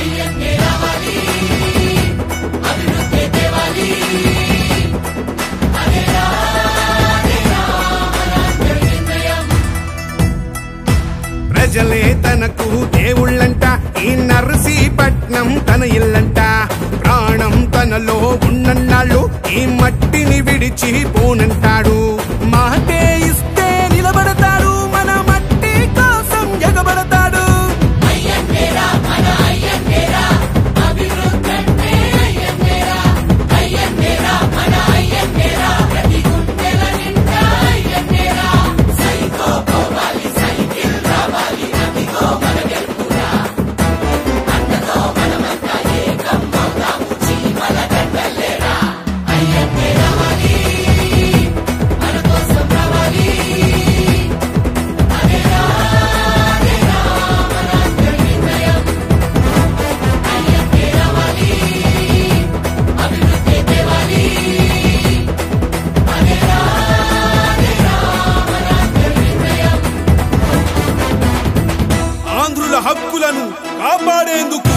ప్రజలే తనకు దేవుళ్ళంట ఈ నరసీపట్నం తన ఇల్లంట ప్రాణం తనలో ఉన్నన్నాళ్ళు ఈ మట్టిని విడిచి పోనంటాడు మాటే ఇస్తే నిలబడతాడు మన మట్టి కోసం ఎగబడతాడు ఆంధ్రుల హక్కులను కాపాడేందుకు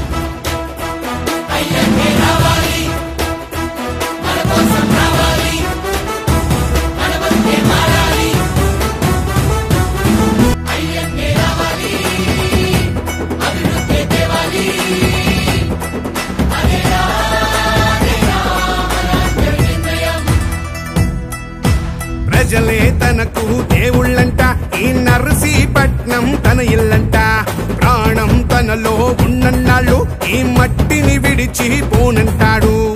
ప్రజలే తనకు దేవుళ్ళంట ఈ నరసీపట్నం తన ఇల్లంట ప్రాణం తనలో ఉన్నన్నాళ్ళు ఈ మట్టిని విడిచి పోనంటాడు